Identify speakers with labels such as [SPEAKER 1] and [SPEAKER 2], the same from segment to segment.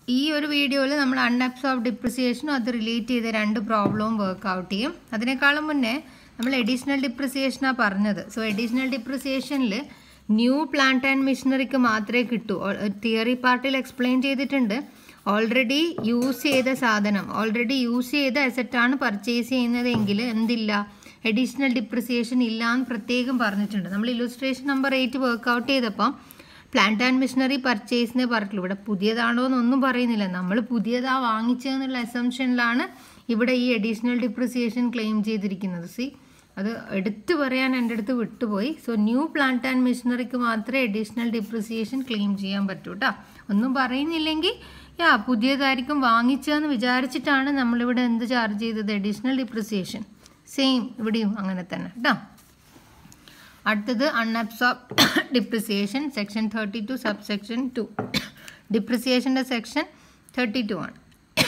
[SPEAKER 1] ഈ ഒരു വീഡിയോയിൽ നമ്മൾ അൺഅബ്സോർബ് ഡിപ്രിസിയേഷനും അത് റിലേറ്റ് ചെയ്ത രണ്ട് പ്രോബ്ലവും വർക്ക്ഔട്ട് ചെയ്യും അതിനേക്കാളും മുന്നേ നമ്മൾ എഡീഷണൽ ഡിപ്രിസിയേഷനാണ് പറഞ്ഞത് സോ എഡീഷണൽ ഡിപ്രിസിയേഷനിൽ ന്യൂ പ്ലാന്റ് ആൻഡ് മിഷനറിക്ക് മാത്രമേ കിട്ടൂ തിയറി പാർട്ടിൽ എക്സ്പ്ലെയിൻ ചെയ്തിട്ടുണ്ട് ഓൾറെഡി യൂസ് ചെയ്ത സാധനം ഓൾറെഡി യൂസ് ചെയ്ത അസറ്റാണ് പർച്ചേസ് ചെയ്യുന്നതെങ്കിൽ എന്തില്ല എഡീഷണൽ ഡിപ്രിസിയേഷൻ ഇല്ല എന്ന് പ്രത്യേകം പറഞ്ഞിട്ടുണ്ട് നമ്മൾ ഇല്ലുസ്ട്രേഷൻ നമ്പർ എയ്റ്റ് വർക്ക്ഔട്ട് ചെയ്തപ്പം പ്ലാന്റ് ആൻഡ് മിഷനറി പർച്ചേസിനെ പറഞ്ഞിട്ടുള്ളൂ ഇവിടെ പുതിയതാണോ എന്നൊന്നും പറയുന്നില്ല നമ്മൾ പുതിയതാ വാങ്ങിച്ചതെന്നുള്ള അസംഷനിലാണ് ഇവിടെ ഈ അഡീഷണൽ ഡിപ്രിസിയേഷൻ ക്ലെയിം ചെയ്തിരിക്കുന്നത് സി അത് എടുത്തു പറയാൻ എൻ്റെ അടുത്ത് വിട്ടുപോയി സോ ന്യൂ പ്ലാന്റ് ആൻഡ് മിഷനറിക്ക് മാത്രമേ അഡീഷണൽ ഡിപ്രിസിയേഷൻ ക്ലെയിം ചെയ്യാൻ പറ്റൂ കേട്ടോ ഒന്നും പറയുന്നില്ലെങ്കിൽ യാ പുതിയതായിരിക്കും വാങ്ങിച്ചതെന്ന് വിചാരിച്ചിട്ടാണ് നമ്മളിവിടെ എന്ത് ചാർജ് ചെയ്തത് അഡീഷണൽ ഡിപ്രിസിയേഷൻ സെയിം ഇവിടെയും അങ്ങനെ തന്നെ കേട്ടോ അടുത്തത് unabsorb depreciation section thirty two sub section two ഡിപ്രിസിയേഷൻ്റെ സെക്ഷൻ തേർട്ടി ടു ആണ്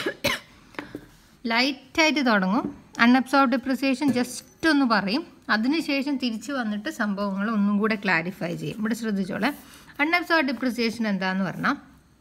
[SPEAKER 1] ലൈറ്റായിട്ട് തുടങ്ങും അൺഅബ്സോർബ് ഡിപ്രിസിയേഷൻ ജസ്റ്റ് ഒന്ന് പറയും അതിനുശേഷം തിരിച്ചു വന്നിട്ട് സംഭവങ്ങൾ ഒന്നും കൂടെ ക്ലാരിഫൈ ചെയ്യും ഇവിടെ ശ്രദ്ധിച്ചോളെ അൺഅബ്സോർബ് ഡിപ്രിസിയേഷൻ എന്താന്ന് പറഞ്ഞാൽ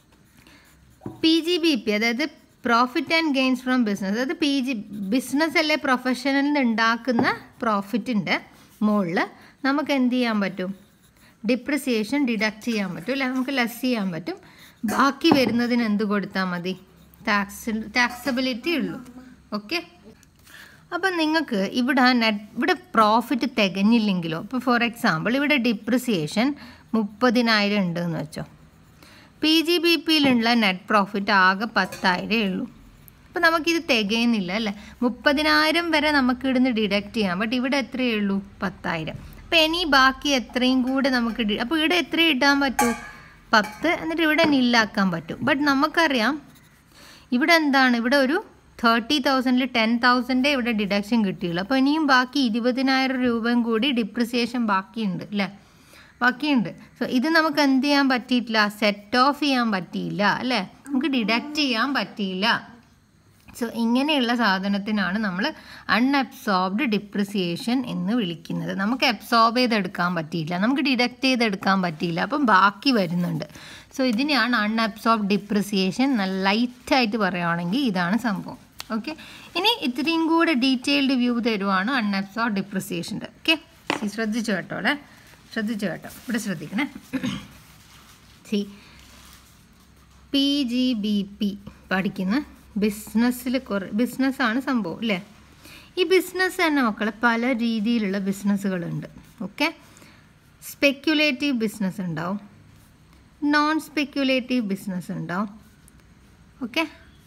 [SPEAKER 1] പി ജി ബി പി അതായത് profit and gains from business അതായത് പി ജി ബിസിനസ് അല്ലെ പ്രൊഫഷണലിൽ നിന്ന് ഉണ്ടാക്കുന്ന പ്രോഫിറ്റിൻ്റെ മുകളിൽ നമുക്ക് എന്ത് ചെയ്യാൻ പറ്റും ഡിപ്രിസിയേഷൻ ഡിഡക്റ്റ് ചെയ്യാൻ പറ്റും അല്ലെ നമുക്ക് ലെസ് ചെയ്യാൻ പറ്റും ബാക്കി വരുന്നതിന് എന്ത് കൊടുത്താൽ മതി ടാക്സ് ടാക്സബിലിറ്റി ഉള്ളൂ ഓക്കെ അപ്പം നിങ്ങൾക്ക് ഇവിടെ നെറ്റ് ഇവിടെ പ്രോഫിറ്റ് തികഞ്ഞില്ലെങ്കിലോ ഇപ്പോൾ ഫോർ എക്സാമ്പിൾ ഇവിടെ ഡിപ്രിസിയേഷൻ മുപ്പതിനായിരം ഉണ്ട് എന്ന് വെച്ചോ പി ജി ബി പിയിലുള്ള നെറ്റ് പ്രോഫിറ്റ് ആകെ പത്തായിരമേ ഉള്ളൂ അപ്പോൾ നമുക്കിത് തികയുന്നില്ല അല്ലേ മുപ്പതിനായിരം വരെ നമുക്ക് ഇവിടുന്ന് ഡിഡക്റ്റ് ചെയ്യാം ബട്ട് ഇവിടെ എത്രയേ ഉള്ളൂ പത്തായിരം അപ്പോൾ ഇനി ബാക്കി എത്രയും കൂടെ നമുക്ക് ഡി അപ്പോൾ ഇവിടെ എത്ര ഇടാൻ പറ്റൂ പത്ത് എന്നിട്ട് ഇവിടെ നില്ലാക്കാൻ പറ്റും ബട്ട് നമുക്കറിയാം ഇവിടെ എന്താണ് ഇവിടെ ഒരു തേർട്ടി തൗസൻഡിൽ ടെൻ തൗസൻഡേ ഇവിടെ ഡിഡക്ഷൻ കിട്ടിയുള്ളൂ അപ്പോൾ ഇനിയും ബാക്കി ഇരുപതിനായിരം രൂപയും കൂടി ഡിപ്രിസിയേഷൻ ബാക്കിയുണ്ട് അല്ലേ ബാക്കിയുണ്ട് സോ ഇത് നമുക്ക് എന്ത് ചെയ്യാൻ പറ്റിയിട്ടില്ല സെറ്റ് ഓഫ് ചെയ്യാൻ പറ്റിയില്ല അല്ലേ നമുക്ക് ഡിഡക്റ്റ് ചെയ്യാൻ പറ്റിയില്ല സോ ഇങ്ങനെയുള്ള സാധനത്തിനാണ് നമ്മൾ അൺഅബ്സോർബ്ഡ് ഡിപ്രിസിയേഷൻ എന്ന് വിളിക്കുന്നത് നമുക്ക് അബ്സോർബ് ചെയ്തെടുക്കാൻ പറ്റിയില്ല നമുക്ക് ഡിഡക്റ്റ് ചെയ്തെടുക്കാൻ പറ്റിയില്ല അപ്പം ബാക്കി വരുന്നുണ്ട് സോ ഇതിനെയാണ് അൺഅബ്സോർബ് ഡിപ്രിസിയേഷൻ നല്ല ലൈറ്റായിട്ട് പറയുകയാണെങ്കിൽ ഇതാണ് സംഭവം ഓക്കെ ഇനി ഇത്രയും കൂടെ ഡീറ്റെയിൽഡ് വ്യൂ തരുവാണ് അൺഅബ്സോർബ് ഡിപ്രിസിയേഷൻ്റെ ഓക്കെ ശ്രദ്ധിച്ചു കേട്ടോടെ ശ്രദ്ധിച്ചു കേട്ടോ ഇവിടെ ശ്രദ്ധിക്കണേ see P G B P പഠിക്കുന്ന ബിസിനസ്സിൽ കുറേ ബിസിനസ്സാണ് സംഭവം അല്ലേ ഈ ബിസിനസ് തന്നെ മക്കളെ പല രീതിയിലുള്ള ബിസിനസ്സുകളുണ്ട് ഓക്കെ സ്പെക്യുലേറ്റീവ് ബിസിനസ് ഉണ്ടാവും നോൺ സ്പെക്യുലേറ്റീവ് ബിസിനസ് ഉണ്ടാവും ഓക്കെ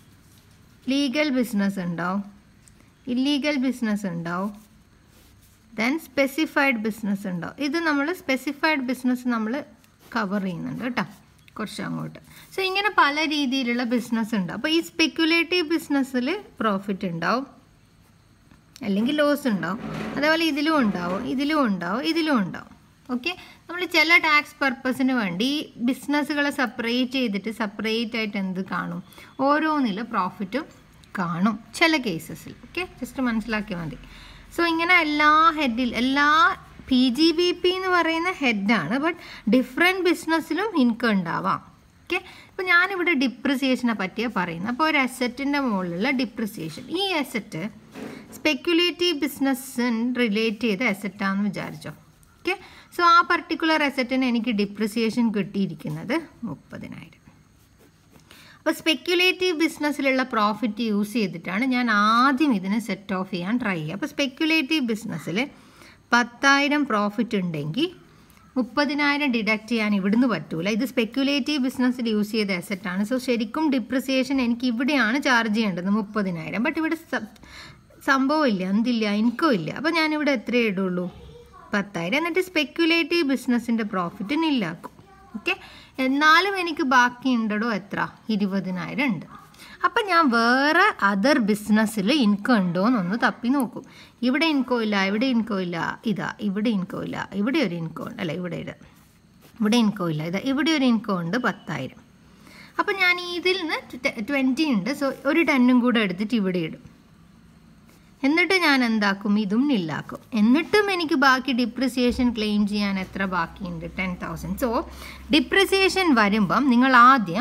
[SPEAKER 1] ലീഗൽ ബിസിനസ് ഉണ്ടാവും ഇല്ലീഗൽ ബിസിനസ് ഉണ്ടാവും ദെൻ സ്പെസിഫൈഡ് ബിസിനസ് ഉണ്ടാവും ഇത് നമ്മൾ സ്പെസിഫൈഡ് ബിസിനസ് നമ്മൾ കവർ ചെയ്യുന്നുണ്ട് കേട്ടോ കുറച്ച് അങ്ങോട്ട് സോ ഇങ്ങനെ പല രീതിയിലുള്ള ബിസിനസ് ഉണ്ട് അപ്പോൾ ഈ സ്പെക്യുലേറ്റീവ് ബിസിനസ്സിൽ പ്രോഫിറ്റ് ഉണ്ടാവും അല്ലെങ്കിൽ ലോസ് ഉണ്ടാവും അതേപോലെ ഇതിലും ഉണ്ടാവും ഇതിലും ഉണ്ടാവും ഇതിലും ഉണ്ടാവും ഓക്കെ നമ്മൾ ചില ടാക്സ് പർപ്പസിന് വേണ്ടി ഈ ബിസിനസ്സുകളെ സെപ്പറേറ്റ് ചെയ്തിട്ട് സെപ്പറേറ്റ് ആയിട്ട് എന്ത് കാണും ഓരോന്നിൽ പ്രോഫിറ്റും കാണും ചില കേസസിൽ ഓക്കെ ജസ്റ്റ് മനസ്സിലാക്കിയാൽ മതി സോ ഇങ്ങനെ എല്ലാ ഹെഡിൽ എല്ലാ പി ജി ബി പി എന്ന് പറയുന്ന ഹെഡാണ് ബട്ട് ഡിഫറെൻറ്റ് ബിസിനസ്സിലും ഇൻകം ഉണ്ടാവാം ഓക്കെ ഇപ്പോൾ ഞാനിവിടെ ഡിപ്രിസിയേഷനെ പറ്റിയാണ് പറയുന്നത് അപ്പോൾ ഒരു അസറ്റിൻ്റെ മുകളിലുള്ള ഡിപ്രിസിയേഷൻ ഈ അസറ്റ് സ്പെക്യുലേറ്റീവ് ബിസിനസ്സിന് റിലേറ്റ് ചെയ്ത അസറ്റാണെന്ന് വിചാരിച്ചോ ഓക്കെ സോ ആ പർട്ടിക്കുലർ അസറ്റിന് എനിക്ക് ഡിപ്രിസിയേഷൻ കിട്ടിയിരിക്കുന്നത് മുപ്പതിനായിരം അപ്പോൾ സ്പെക്യുലേറ്റീവ് ബിസിനസ്സിലുള്ള പ്രോഫിറ്റ് യൂസ് ചെയ്തിട്ടാണ് ഞാൻ ആദ്യം ഇതിനെ സെറ്റ് ഓഫ് ചെയ്യാൻ ട്രൈ ചെയ്യുക അപ്പോൾ സ്പെക്യുലേറ്റീവ് ബിസിനസ്സിൽ പത്തായിരം പ്രോഫിറ്റ് ഉണ്ടെങ്കിൽ മുപ്പതിനായിരം ഡിഡക്റ്റ് ചെയ്യാൻ ഇവിടുന്ന് പറ്റൂല ഇത് സ്പെക്യുലേറ്റീവ് ബിസിനസ്സിൽ യൂസ് ചെയ്ത അസറ്റാണ് സോ ശരിക്കും ഡിപ്രിസിയേഷൻ എനിക്ക് ഇവിടെയാണ് ചാർജ് ചെയ്യേണ്ടത് മുപ്പതിനായിരം ബട്ട് ഇവിടെ സംഭവമില്ല എന്തില്ല എനിക്കും ഇല്ല അപ്പോൾ ഞാനിവിടെ എത്രയേ ഇടുള്ളൂ പത്തായിരം എന്നിട്ട് സ്പെക്യുലേറ്റീവ് ബിസിനസ്സിൻ്റെ പ്രോഫിറ്റ് നില്ലാക്കും ഓക്കെ എന്നാലും എനിക്ക് ബാക്കി ഉണ്ടോ എത്ര ഇരുപതിനായിരം ഉണ്ട് അപ്പം ഞാൻ വേറെ അതർ ബിസിനസ്സിൽ ഇൻകം ഉണ്ടോ എന്നൊന്ന് തപ്പി നോക്കും ഇവിടെ ഇൻകം ഇല്ല ഇവിടെ ഇൻകം ഇല്ല ഇതാ ഇവിടെ ഇൻകം ഇല്ല ഇവിടെ ഒരു ഇൻകം ഉണ്ട് അല്ല ഇവിടെ ഇട ഇവിടെ ഇൻകം ഇല്ല ഇതാ ഇവിടെ ഒരു ഇൻകം ഉണ്ട് പത്തായിരം അപ്പം ഞാൻ ഇതിൽ നിന്ന് ട്വൻറ്റി ഉണ്ട് സോ ഒരു ടെന്നും കൂടെ എടുത്തിട്ട് ഇവിടെ ഇടും എന്നിട്ട് ഞാൻ എന്താക്കും ഇതും നില്ലാക്കും എന്നിട്ടും എനിക്ക് ബാക്കി ഡിപ്രിസിയേഷൻ ക്ലെയിം ചെയ്യാൻ എത്ര ബാക്കിയുണ്ട് ടെൻ തൗസൻഡ് സോ ഡിപ്രിസിയേഷൻ വരുമ്പം നിങ്ങൾ ആദ്യം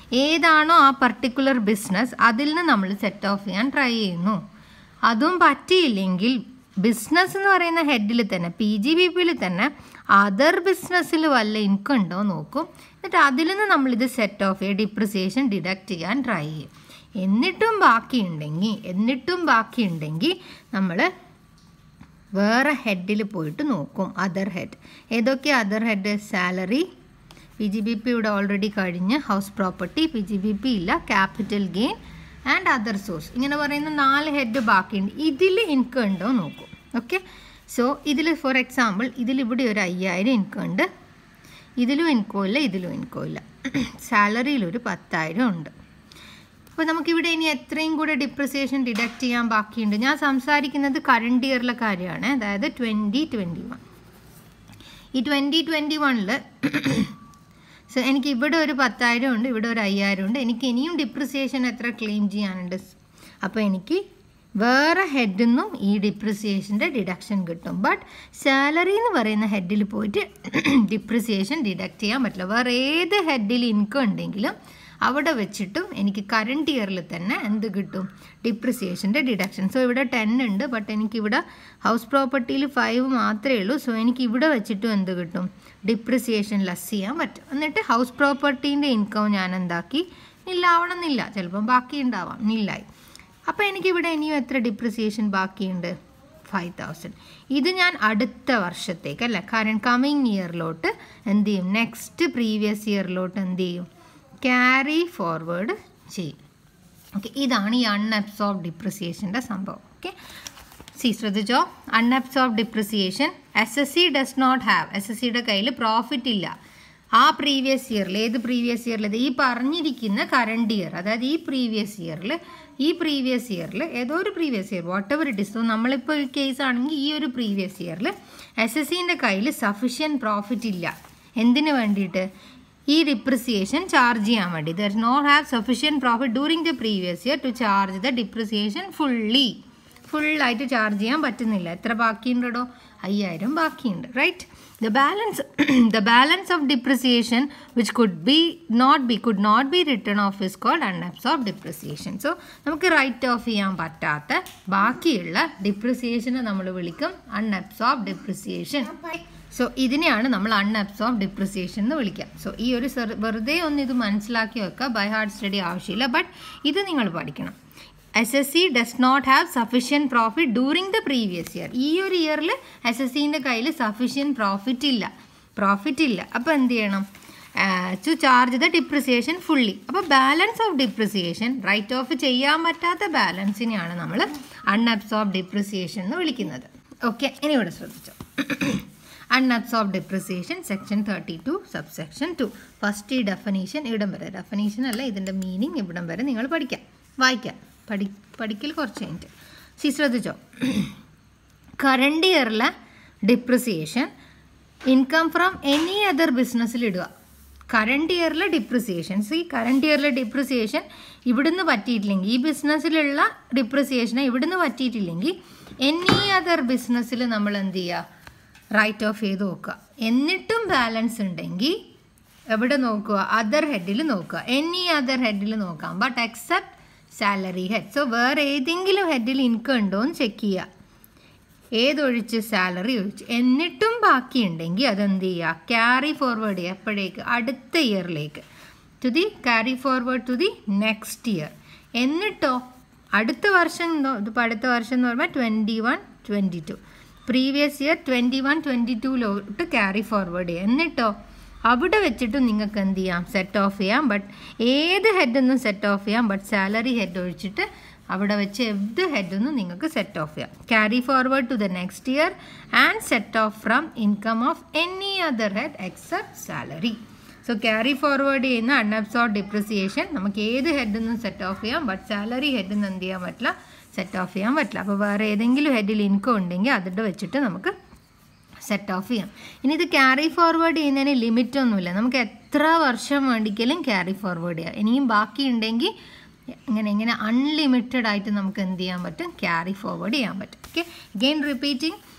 [SPEAKER 1] ഏതാണോ ആ പർട്ടിക്കുലർ ബിസിനസ് അതിൽ നിന്ന് നമ്മൾ സെറ്റ് ഓഫ് ചെയ്യാൻ ട്രൈ ചെയ്യുന്നു അതും പറ്റിയില്ലെങ്കിൽ ബിസിനസ് എന്ന് പറയുന്ന ഹെഡിൽ തന്നെ പി ജി ബി പിയിൽ തന്നെ അതർ ബിസിനസ്സിൽ വല്ല ഇൻകം ഉണ്ടോ നോക്കും എന്നിട്ട് അതിൽ നിന്ന് നമ്മളിത് സെറ്റ് ഓഫ് ചെയ്യുക ഡിപ്രിസിയേഷൻ ഡിഡക്റ്റ് ചെയ്യാൻ ട്രൈ ചെയ്യും എന്നിട്ടും ബാക്കിയുണ്ടെങ്കിൽ എന്നിട്ടും ബാക്കിയുണ്ടെങ്കിൽ നമ്മൾ വേറെ ഹെഡിൽ പോയിട്ട് നോക്കും അതർ ഹെഡ് ഏതൊക്കെ other head salary P G B P ഇവിടെ ഓൾറെഡി കഴിഞ്ഞ് house property P G B P ഇല്ല capital gain and other source ഇങ്ങനെ പറയുന്ന നാല് ഹെഡ് ബാക്കിയുണ്ട് ഇതിൽ ഇൻകം ഉണ്ടോ നോക്കും ഓക്കെ സോ ഇതിൽ ഫോർ എക്സാമ്പിൾ ഇതിൽ ഇവിടെ ഒരു അയ്യായിരം ഇൻകം ഉണ്ട് ഇതിലും ഇൻകം ഇല്ല ഇതിലും ഇൻകം ഇല്ല സാലറിയിൽ ഒരു പത്തായിരം ഉണ്ട് അപ്പോൾ നമുക്കിവിടെ ഇനി എത്രയും കൂടെ ഡിപ്രിസിയേഷൻ ഡിഡക്റ്റ് ചെയ്യാൻ ബാക്കിയുണ്ട് ഞാൻ സംസാരിക്കുന്നത് കറണ്ട് ഇയറിലെ കാര്യമാണ് അതായത് ട്വൻറ്റി ട്വൻറ്റി വൺ ഈ ട്വൻറ്റി ട്വൻറ്റി വണ്ണിൽ സോ എനിക്ക് ഇവിടെ ഒരു പത്തായിരം ഉണ്ട് ഇവിടെ ഒരു അയ്യായിരം ഉണ്ട് എനിക്ക് ഇനിയും ഡിപ്രിസിയേഷൻ എത്ര ക്ലെയിം ചെയ്യാനുണ്ട് അപ്പോൾ എനിക്ക് വേറെ ഹെഡിൽ നിന്നും ഈ ഡിപ്രിസിയേഷൻ്റെ ഡിഡക്ഷൻ കിട്ടും ബട്ട് സാലറി എന്ന് പറയുന്ന ഹെഡിൽ പോയിട്ട് ഡിപ്രിസിയേഷൻ ഡിഡക്റ്റ് ചെയ്യാൻ പറ്റില്ല വേറെ ഏത് ഹെഡിൽ ഇൻകം ഉണ്ടെങ്കിലും അവിടെ വെച്ചിട്ടും എനിക്ക് കറണ്ട് ഇയറിൽ തന്നെ എന്ത് കിട്ടും ഡിപ്രിസിയേഷൻ്റെ ഡിഡക്ഷൻ സോ ഇവിടെ ടെൻ ഉണ്ട് ബട്ട് എനിക്കിവിടെ ഹൗസ് പ്രോപ്പർട്ടിയിൽ ഫൈവ് മാത്രമേ ഉള്ളൂ സോ എനിക്ക് ഇവിടെ വെച്ചിട്ടും എന്ത് കിട്ടും ഡിപ്രിസിയേഷൻ ലെസ് ചെയ്യാൻ പറ്റും എന്നിട്ട് ഹൗസ് പ്രോപ്പർട്ടീൻ്റെ ഇൻകം ഞാൻ എന്താക്കി നില്ലാവണമെന്നില്ല ചിലപ്പം ബാക്കി ഉണ്ടാവാം നില്ലായി അപ്പോൾ എനിക്കിവിടെ ഇനിയും എത്ര ഡിപ്രിസിയേഷൻ ബാക്കിയുണ്ട് ഫൈവ് തൗസൻഡ് ഇത് ഞാൻ അടുത്ത വർഷത്തേക്ക് അല്ലേ കാരണം കമ്മിങ് ഇയറിലോട്ട് എന്ത് ചെയ്യും നെക്സ്റ്റ് പ്രീവിയസ് ഇയറിലോട്ട് എന്ത് ചെയ്യും ക്യാരി ഫോർവേഡ് ചെയ്യും ഓക്കെ ഇതാണ് ഈ അൺഅബ്സോർബ് ഡിപ്രിസിയേഷൻ്റെ സംഭവം ഓക്കെ സി ശ്രദ്ധിച്ചോ unabsorb depreciation S S C does not have S S സിയുടെ കയ്യിൽ പ്രോഫിറ്റ് ഇല്ല ആ പ്രീവിയസ് ഇയറിൽ ഏത് പ്രീവിയസ് ഇയറിൽ ഈ പറഞ്ഞിരിക്കുന്ന കറണ്ട് ഇയർ അതായത് ഈ പ്രീവിയസ് ഇയറിൽ ഈ പ്രീവിയസ് ഇയറിൽ ഏതോ ഒരു previous year whatever it is so നമ്മളിപ്പോൾ ഒരു കേസ് ആണെങ്കിൽ ഈ ഒരു പ്രീവിയസ് ഇയറിൽ എസ് എസ് സിൻ്റെ കയ്യിൽ സഫിഷ്യൻ പ്രോഫിറ്റ് ഇല്ല എന്തിനു വേണ്ടിയിട്ട് ഈ ഡിപ്രിസിയേഷൻ ചാർജ് ചെയ്യാൻ വേണ്ടി there not have sufficient profit during the previous year to charge the depreciation fully ഫുള്ളായിട്ട് ചാർജ് ചെയ്യാൻ പറ്റുന്നില്ല എത്ര ബാക്കിയുണ്ടോ അയ്യായിരം ബാക്കിയുണ്ട് right the balance the balance of depreciation which could be not be could not be written of is called unabsorb depreciation so നമുക്ക് write off ചെയ്യാൻ പറ്റാത്ത ബാക്കിയുള്ള ഡിപ്രിസിയേഷനെ നമ്മൾ വിളിക്കും അൺഅബ്സോർബ് ഡിപ്രിസിയേഷൻ സോ ഇതിനെയാണ് നമ്മൾ അൺഅബ്സോർബ് ഡിപ്രിസിയേഷൻ എന്ന് വിളിക്കുക സോ ഈ ഒരു വെറുതെ ഒന്ന് ഇത് മനസ്സിലാക്കി വെക്കുക ബൈ ഹാർഡ് സ്റ്റഡി ആവശ്യമില്ല ബട്ട് ഇത് നിങ്ങൾ പഠിക്കണം S S C does not have sufficient profit during the previous year ഈ ഒരു ഇയറിൽ എസ് എസ് സിൻ്റെ കയ്യിൽ സഫിഷ്യൻ പ്രോഫിറ്റ് ഇല്ല പ്രോഫിറ്റ് ഇല്ല അപ്പോൾ എന്ത് ചെയ്യണം to charge the depreciation fully അപ്പോൾ balance of depreciation write off ചെയ്യാൻ പറ്റാത്ത ബാലൻസിനെയാണ് നമ്മൾ അൺഅബ്സോർബ് ഡിപ്രിസിയേഷൻ എന്ന് വിളിക്കുന്നത് ഓക്കെ ഇനി ഇവിടെ ശ്രദ്ധിച്ചോ unabsorb depreciation section thirty two subsection two first ഈ ഡെഫനീഷൻ ഇവിടം വരെ ഡെഫനീഷൻ അല്ല ഇതിൻ്റെ മീനിങ് ഇവിടം വരെ നിങ്ങൾ പഠിക്കാം വായിക്കാം പഠി പഠിക്കൽ കുറച്ച് കഴിഞ്ഞിട്ട് സി ശ്രദ്ധിച്ചോ കറണ്ട് ഇയറിലെ depreciation income from any other ബിസിനസ്സിൽ ഇടുക കറണ്ട് ഇയറിലെ ഡിപ്രിസിയേഷൻ സി കറണ്ട് ഇയറിലെ ഡിപ്രിസിയേഷൻ ഇവിടുന്ന് പറ്റിയിട്ടില്ലെങ്കിൽ ഈ ബിസിനസ്സിലുള്ള ഡിപ്രിസിയേഷനെ ഇവിടുന്ന് പറ്റിയിട്ടില്ലെങ്കിൽ എനി അതർ ബിസിനസ്സിൽ നമ്മൾ എന്ത് ചെയ്യുക റൈറ്റ് ഓഫ് ചെയ്ത് നോക്കുക എന്നിട്ടും ബാലൻസ് ഉണ്ടെങ്കിൽ എവിടെ നോക്കുക അതർ ഹെഡിൽ നോക്കുക എനി അതർ ഹെഡിൽ നോക്കാം but except salary head so വേറെ ഏതെങ്കിലും ഹെഡിൽ ഇൻകം ഉണ്ടോ എന്ന് ചെക്ക് ചെയ്യുക ഏതൊഴിച്ച് സാലറി ഒഴിച്ച് എന്നിട്ടും ബാക്കിയുണ്ടെങ്കിൽ അതെന്ത് ചെയ്യുക ക്യാരി ഫോർവേഡ് ചെയ്യുക എപ്പോഴേക്ക് അടുത്ത ഇയറിലേക്ക് to the carry forward to the next year എന്നിട്ടോ അടുത്ത വർഷം ഇതിപ്പോൾ അടുത്ത വർഷം എന്ന് പറയുമ്പോൾ twenty one twenty two previous year twenty one twenty ടൂലോട്ട് ക്യാരി ഫോർവേഡ് ചെയ്യുക എന്നിട്ടോ അവിടെ വെച്ചിട്ട് നിങ്ങൾക്ക് എന്ത് ചെയ്യാം സെറ്റ് ഓഫ് ചെയ്യാം ബട്ട് ഏത് ഹെഡൊന്നും സെറ്റ് ഓഫ് ചെയ്യാം ബട്ട് സാലറി ഹെഡ് ഒഴിച്ചിട്ട് അവിടെ വെച്ച് ഏത് ഹെഡൊന്നും നിങ്ങൾക്ക് സെറ്റ് ഓഫ് ചെയ്യാം carry forward to the next year and set off from income of any other head except salary so carry forward ചെയ്യുന്ന അൺഅബ്സോർഡ് ഡിപ്രിസിയേഷൻ നമുക്ക് ഏത് ഹെഡൊന്നും സെറ്റ് ഓഫ് ചെയ്യാം ബട്ട് സാലറി ഹെഡൊന്നും എന്ത് ചെയ്യാൻ പറ്റില്ല സെറ്റ് ഓഫ് ചെയ്യാൻ പറ്റില്ല അപ്പോൾ വേറെ ഏതെങ്കിലും ഹെഡിൽ ഇൻകം ഉണ്ടെങ്കിൽ അതിൻ്റെ വെച്ചിട്ട് നമുക്ക് സെറ്റ് ഓഫ് ചെയ്യാം ഇനി ഇത് ക്യാരി ഫോർവേഡ് ചെയ്യുന്നതിന് ലിമിറ്റ് ഒന്നുമില്ല നമുക്ക് എത്ര വർഷം വേണ്ടിക്കലും ക്യാരി ഫോർവേഡ് ചെയ്യാം ഇനിയും ബാക്കി ഉണ്ടെങ്കിൽ ഇങ്ങനെ ഇങ്ങനെ അൺലിമിറ്റഡ് ആയിട്ട് നമുക്ക് എന്ത് ചെയ്യാൻ പറ്റും ക്യാരി ഫോർവേഡ് ചെയ്യാൻ പറ്റും okay again repeating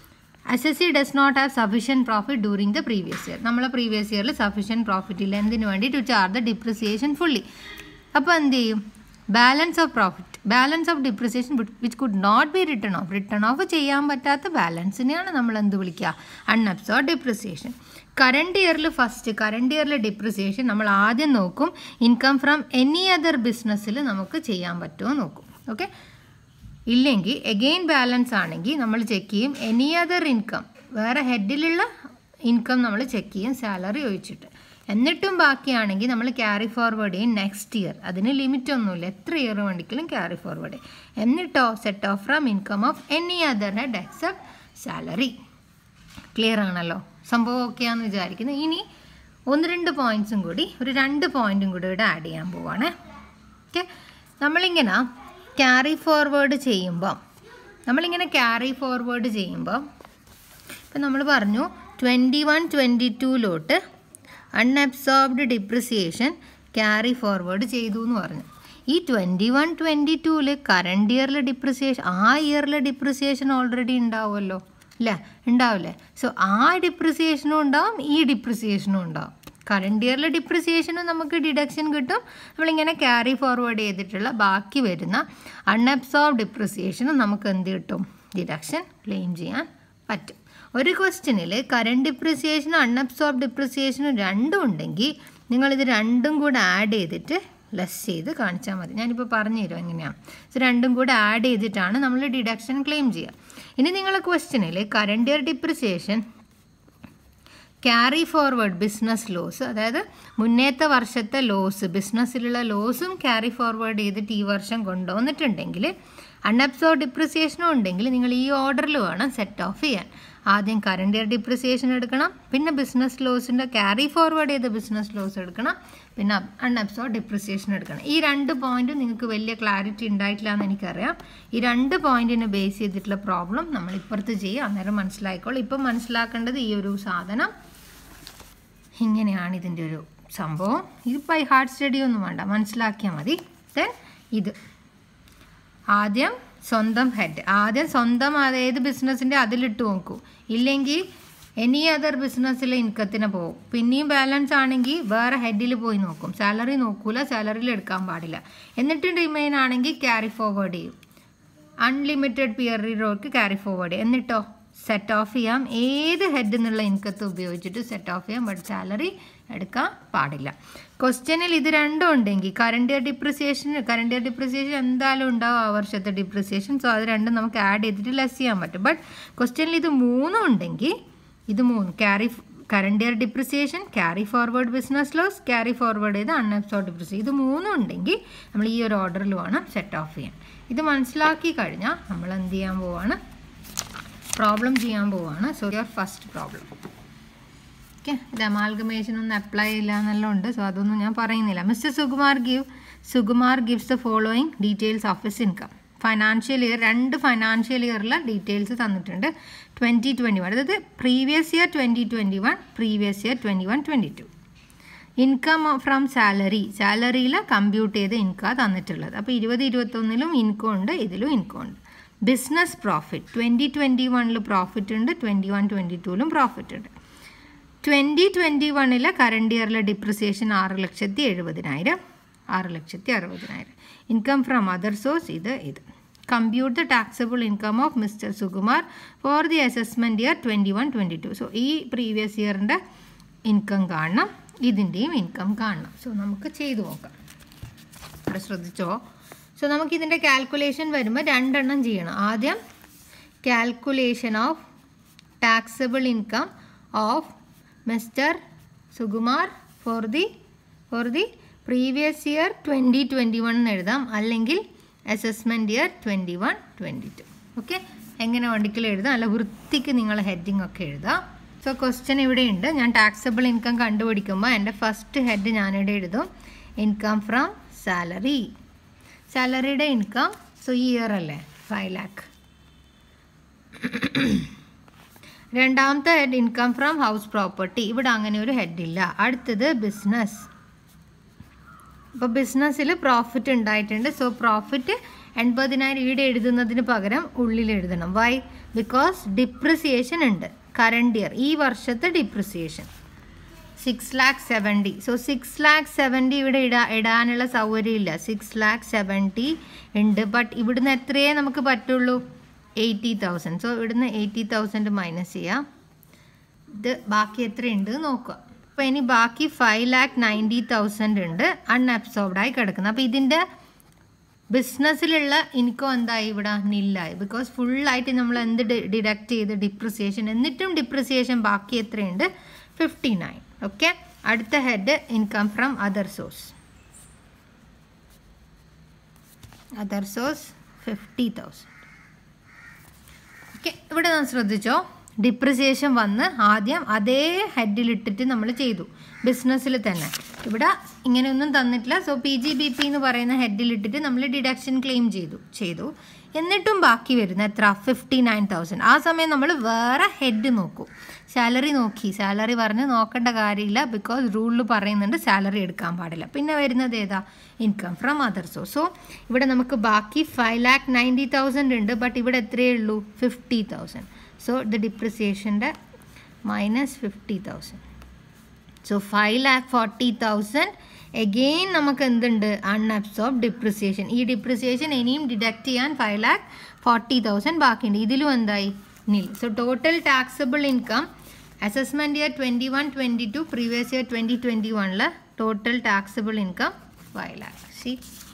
[SPEAKER 1] S S C does not have sufficient profit during the previous year നമ്മളെ പ്രീവിയസ് ഇയറിൽ സഫീഷ്യൻറ്റ് പ്രോഫിറ്റ് ഇല്ല എന്തിനു വേണ്ടി to charge the depreciation fully അപ്പോൾ എന്ത് ചെയ്യും balance of profit balance of depreciation which could not be written off written off ചെയ്യാൻ പറ്റാത്ത ബാലൻസിനെയാണ് നമ്മൾ എന്ത് വിളിക്കുക അൺഅബ്സോർഡ് ഡിപ്രിസിയേഷൻ കറണ്ട് ഇയറിൽ ഫസ്റ്റ് കറണ്ട് ഇയറിൽ ഡിപ്രിസിയേഷൻ നമ്മൾ ആദ്യം നോക്കും ഇൻകം ഫ്രം എനി അതർ ബിസിനസ്സിൽ നമുക്ക് ചെയ്യാൻ പറ്റുമോ നോക്കും ഓക്കെ ഇല്ലെങ്കിൽ എഗെയിൻ ബാലൻസ് ആണെങ്കിൽ നമ്മൾ ചെക്ക് ചെയ്യും എനി അതർ ഇൻകം വേറെ ഹെഡിലുള്ള ഇൻകം നമ്മൾ ചെക്ക് ചെയ്യും സാലറി ഒഴിച്ചിട്ട് എന്നിട്ടും ബാക്കിയാണെങ്കിൽ നമ്മൾ ക്യാരി ഫോർവേഡ് ചെയ്യും നെക്സ്റ്റ് ഇയർ അതിന് ലിമിറ്റ് ഒന്നുമില്ല എത്ര ഇയർ വേണ്ടിക്കലും ക്യാരി ഫോർവേഡ് ചെയ്യും എന്നിട്ടോ set off from income of any other head except salary clear ആണല്ലോ സംഭവം ഓക്കെയാന്ന് വിചാരിക്കുന്നു ഇനി ഒന്ന് രണ്ട് പോയിന്റ്സും കൂടി ഒരു രണ്ട് പോയിന്റും കൂടി ഇവിടെ ആഡ് ചെയ്യാൻ പോവാണ് ഓക്കെ നമ്മളിങ്ങനെ ക്യാരി ഫോർവേഡ് ചെയ്യുമ്പോൾ നമ്മളിങ്ങനെ ക്യാരി ഫോർവേഡ് ചെയ്യുമ്പോൾ ഇപ്പം നമ്മൾ പറഞ്ഞു ട്വൻറ്റി വൺ ട്വൻറ്റി ടൂലോട്ട് അൺഅബ്സോർബ്ഡ് ഡിപ്രിസിയേഷൻ ക്യാരി ഫോർവേഡ് ചെയ്തു എന്ന് പറഞ്ഞു ഈ ട്വൻറ്റി വൺ ട്വൻറ്റി ടൂവിൽ കറണ്ട് ഇയറിലെ ഡിപ്രിസിയേഷൻ ആ ഇയറിലെ ഡിപ്രിസിയേഷൻ ഓൾറെഡി ഉണ്ടാവുമല്ലോ അല്ലേ ഉണ്ടാവില്ലേ സോ ആ ഡിപ്രിസിയേഷനും ഉണ്ടാവും ഈ ഡിപ്രിസിയേഷനും ഉണ്ടാവും കറണ്ട് ഇയറിലെ ഡിപ്രിസിയേഷനും നമുക്ക് ഡിഡക്ഷൻ കിട്ടും നമ്മളിങ്ങനെ ക്യാരി ഫോർവേഡ് ചെയ്തിട്ടുള്ള ബാക്കി വരുന്ന അൺഅബ്സോർബ് ഡിപ്രിസിയേഷനും നമുക്ക് എന്ത് കിട്ടും ഡിഡക്ഷൻ ക്ലെയിം ചെയ്യാൻ പറ്റും ഒരു ക്വസ്റ്റ്യനിൽ കറണ്ട് ഡിപ്രിസിയേഷനും അൺഅബ്സോർബ് ഡിപ്രിസിയേഷനും രണ്ടും ഉണ്ടെങ്കിൽ നിങ്ങളിത് രണ്ടും കൂടെ ആഡ് ചെയ്തിട്ട് ലെസ് ചെയ്ത് കാണിച്ചാൽ മതി ഞാനിപ്പോൾ പറഞ്ഞു തരും എങ്ങനെയാണ് സോ രണ്ടും കൂടെ ആഡ് ചെയ്തിട്ടാണ് നമ്മൾ ഡിഡക്ഷൻ ക്ലെയിം ചെയ്യുക ഇനി നിങ്ങളെ ക്വസ്റ്റ്യനിൽ current year depreciation carry forward business loss അതായത് മുന്നേത്തെ വർഷത്തെ ലോസ് ബിസിനസ്സിലുള്ള ലോസും ക്യാരി ഫോർവേഡ് ചെയ്തിട്ട് ഈ വർഷം കൊണ്ടുവന്നിട്ടുണ്ടെങ്കിൽ അൺഅബ്സോർഡ് ഡിപ്രിസിയേഷനും ഉണ്ടെങ്കിൽ നിങ്ങൾ ഈ ഓർഡറിൽ വേണം സെറ്റ് ഓഫ് ചെയ്യാൻ ആദ്യം കറണ്ട് ഇയർ ഡിപ്രിസിയേഷൻ എടുക്കണം പിന്നെ ബിസിനസ് ലോസിൻ്റെ ക്യാരി ഫോർവേഡ് ചെയ്ത ബിസിനസ് ലോസ് എടുക്കണം പിന്നെ അൺഅബ്സോർഡ് ഡിപ്രിസിയേഷൻ എടുക്കണം ഈ രണ്ട് പോയിന്റും നിങ്ങൾക്ക് വലിയ ക്ലാരിറ്റി ഉണ്ടായിട്ടില്ല എന്ന് എനിക്കറിയാം ഈ രണ്ട് പോയിന്റിനെ ബേസ് ചെയ്തിട്ടുള്ള പ്രോബ്ലം നമ്മൾ ഇപ്പുറത്ത് ചെയ്യുക അന്നേരം മനസ്സിലായിക്കോളും ഇപ്പം മനസ്സിലാക്കേണ്ടത് ഈ ഒരു സാധനം ഇങ്ങനെയാണ് ഇതിൻ്റെ ഒരു സംഭവം ഇത് ബൈ ഹാർഡ് സ്റ്റഡി ഒന്നും വേണ്ട മനസ്സിലാക്കിയാൽ മതി ദെൻ ഇത് ആദ്യം സ്വന്തം ഹെഡ് ആദ്യം സ്വന്തം ഏത് ബിസിനസ്സിൻ്റെ അതിലിട്ട് നോക്കൂ ഇല്ലെങ്കിൽ എനി അതർ ബിസിനസ്സിലെ ഇൻകത്തിന് പോകും പിന്നെയും ബാലൻസ് ആണെങ്കിൽ വേറെ ഹെഡിൽ പോയി നോക്കും സാലറി നോക്കൂല സാലറിയിൽ എടുക്കാൻ പാടില്ല എന്നിട്ട് റിമെയിൻ ആണെങ്കിൽ ക്യാരി ഫോർവേഡ് ചെയ്യും അൺലിമിറ്റഡ് പിയർ റോക്ക് ക്യാരി ഫോർവേഡ് ചെയ്യും എന്നിട്ടോ സെറ്റ് ഓഫ് ചെയ്യാം ഏത് ഹെഡ് എന്നുള്ള ഇൻകത്ത് ഉപയോഗിച്ചിട്ട് സെറ്റ് ഓഫ് ചെയ്യാം ബട്ട് സാലറി എടുക്കാൻ പാടില്ല ക്വസ്റ്റ്യനിൽ ഇത് രണ്ടും ഉണ്ടെങ്കിൽ current year depreciation current year depreciation എന്തായാലും ഉണ്ടാവും ആ വർഷത്തെ ഡിപ്രിസിയേഷൻ സോ അത് രണ്ടും നമുക്ക് ആഡ് ചെയ്തിട്ട് ലെസ് ചെയ്യാൻ പറ്റും ബട്ട് ക്വസ്റ്റ്യനിൽ ഇത് മൂന്നും ഉണ്ടെങ്കിൽ ഇത് മൂന്ന് carry current year depreciation carry forward business loss carry forward ചെയ്ത് അൺഅബ്സോർഡ് ഡിപ്രിസിയേഷൻ ഇത് മൂന്നും ഉണ്ടെങ്കിൽ നമ്മൾ ഈ ഒരു ഓർഡറിൽ വേണം സെറ്റ് ഓഫ് ചെയ്യാൻ ഇത് മനസ്സിലാക്കി കഴിഞ്ഞാൽ നമ്മൾ എന്ത് ചെയ്യാൻ പോവാണ് പ്രോബ്ലം ചെയ്യാൻ പോവാണ് so your first problem okay ഇത് അമാൽഗമേഷൻ ഒന്നും അപ്ലൈ ചെയ്യില്ല എന്നെല്ലാം ഉണ്ട് സോ അതൊന്നും ഞാൻ പറയുന്നില്ല mister Sukumar give Sukumar gives the following details of his income financial year രണ്ട് ഫൈനാൻഷ്യൽ ഇയറിലെ ഡീറ്റെയിൽസ് തന്നിട്ടുണ്ട് ട്വൻറ്റി ട്വൻറ്റി വൺ അതായത് previous year twenty twenty one previous year twenty one twenty two income from salary സാലറിയിൽ compute ചെയ്ത income തന്നിട്ടുള്ളത് അപ്പോൾ ഇരുപത് ഇരുപത്തൊന്നിലും ഇൻകം ഉണ്ട് ഇതിലും ഇൻകം ഉണ്ട് ബിസിനസ് പ്രോഫിറ്റ് ട്വൻറ്റി ട്വൻറ്റി വണ്ണിൽ പ്രോഫിറ്റ് ഉണ്ട് ട്വൻറ്റി വൺ ട്വൻറ്റി ടൂവിലും പ്രോഫിറ്റ് ഉണ്ട് ട്വൻറ്റി ട്വൻറ്റി വണ്ണിലെ കറണ്ട് ഇയറിലെ ഡിപ്രിസിയേഷൻ ആറ് ലക്ഷത്തി എഴുപതിനായിരം ആറ് ലക്ഷത്തി അറുപതിനായിരം ഇൻകം ഫ്രം അതർ സോഴ്സ് ഇത് ഇത് compute the taxable income of mister Sukumar for the assessment year twenty one twenty two so ഈ പ്രീവിയസ് ഇയറിൻ്റെ ഇൻകം കാണണം ഇതിൻ്റെയും ഇൻകം കാണണം സോ നമുക്ക് ചെയ്തു നോക്കാം ഇവിടെ ശ്രദ്ധിച്ചോ സോ നമുക്ക് ഇതിൻ്റെ കാൽക്കുലേഷൻ വരുമ്പോൾ രണ്ടെണ്ണം ചെയ്യണം ആദ്യം calculation of taxable income of mister Sukumar for the for the previous year twenty twenty one എന്ന് എഴുതാം അല്ലെങ്കിൽ assessment year twenty one twenty two okay എങ്ങനെ വണ്ടിക്കൽ എഴുതാം അല്ല വൃത്തിക്ക് നിങ്ങൾ ഹെഡിങ് ഒക്കെ എഴുതാം സോ ക്വസ്റ്റ്യൻ ഇവിടെ ഉണ്ട് ഞാൻ ടാക്സബിൾ ഇൻകം കണ്ടുപിടിക്കുമ്പോൾ എൻ്റെ ഫസ്റ്റ് ഹെഡ് ഞാനിവിടെ എഴുതും ഇൻകം ഫ്രം സാലറി സാലറിയുടെ ഇൻകം സോ ഈ ഇയർ അല്ലേ ഫൈവ് ലാക്ക് രണ്ടാമത്തെ head income from house property ഇവിടെ അങ്ങനെ ഒരു ഹെഡ് ഇല്ല അടുത്തത് ബിസിനസ് അപ്പോൾ ബിസിനസ്സിൽ പ്രോഫിറ്റ് ഉണ്ടായിട്ടുണ്ട് സോ പ്രോഫിറ്റ് എൺപതിനായിരം ഈടെ എഴുതുന്നതിന് പകരം ഉള്ളിൽ എഴുതണം വൈ ബിക്കോസ് ഡിപ്രിസിയേഷൻ ഉണ്ട് കറണ്ട് ഇയർ ഈ വർഷത്തെ depreciation six lakh seventy so six lakh seventy ഇവിടെ ഇടാ ഇടാനുള്ള സൗകര്യമില്ല സിക്സ് ലാക്ക് സെവൻറ്റി ഉണ്ട് ബട്ട് ഇവിടുന്ന് എത്രയേ നമുക്ക് പറ്റുള്ളൂ എയ്റ്റി തൗസൻഡ് സോ ഇവിടുന്ന് എയ്റ്റി തൗസൻഡ് മൈനസ് ചെയ്യാം ഇത് ബാക്കി എത്രയുണ്ട് നോക്കുക അപ്പോൾ ഇനി ബാക്കി ഫൈവ് ലാക്ക് നയൻറ്റി തൗസൻഡ് ഉണ്ട് അൺഅബ്സോർബ്ഡ് ആയി കിടക്കുന്നത് അപ്പോൾ ഇതിൻ്റെ ബിസിനസ്സിലുള്ള ഇൻകം എന്തായി ഇവിടെ നില്ലായി ബിക്കോസ് ഫുള്ളായിട്ട് നമ്മൾ എന്ത് ഡിഡക്റ്റ് ചെയ്ത് ഡിപ്രിസിയേഷൻ എന്നിട്ടും ഡിപ്രിസിയേഷൻ ബാക്കി എത്രയുണ്ട് ഫിഫ്റ്റി നയൻ ഓക്കെ അടുത്ത head income from other source other source fifty thousand okay ഇവിടെ നാം ശ്രദ്ധിച്ചോ ഡിപ്രിസിയേഷൻ വന്ന് ആദ്യം അതേ ഹെഡിലിട്ടിട്ട് നമ്മൾ ചെയ്തു ബിസിനസ്സിൽ തന്നെ ഇവിടെ ഇങ്ങനെയൊന്നും തന്നിട്ടില്ല so P G B P എന്ന് പറയുന്ന ഹെഡിലിട്ടിട്ട് നമ്മൾ ഡിഡക്ഷൻ ക്ലെയിം ചെയ്തു ചെയ്തു എന്നിട്ടും ബാക്കി വരുന്ന എത്ര ഫിഫ്റ്റി നയൻ തൗസൻഡ് ആ സമയം നമ്മൾ വേറെ ഹെഡ് നോക്കൂ സാലറി നോക്കി സാലറി പറഞ്ഞ് നോക്കേണ്ട കാര്യമില്ല ബിക്കോസ് റൂളിൽ പറയുന്നുണ്ട് സാലറി എടുക്കാൻ പാടില്ല പിന്നെ വരുന്നത് ഏതാ income from other source so ഇവിടെ നമുക്ക് ബാക്കി ഫൈവ് ലാക്ക് നയൻറ്റി തൗസൻഡ് ഉണ്ട് ബട്ട് ഇവിടെ എത്രയേ ഉള്ളൂ ഫിഫ്റ്റി തൗസൻഡ് സോ ദ ഡിപ്രിസിയേഷൻ്റെ minus fifty thousand so five lakh forty thousand again നമുക്ക് എന്തുണ്ട് അൺഅബ്സോർബ് ഡിപ്രിസിയേഷൻ ഈ ഡിപ്രിസിയേഷൻ ഇനിയും ഡിഡക്റ്റ് ചെയ്യാൻ ഫൈവ് ലാക്ക് ഫോർട്ടി തൗസൻഡ് ബാക്കിയുണ്ട് ഇതിലും എന്തായി nil so total taxable income assessment year twenty one twenty two previous year twenty twenty വണിൽ total taxable income five lakh see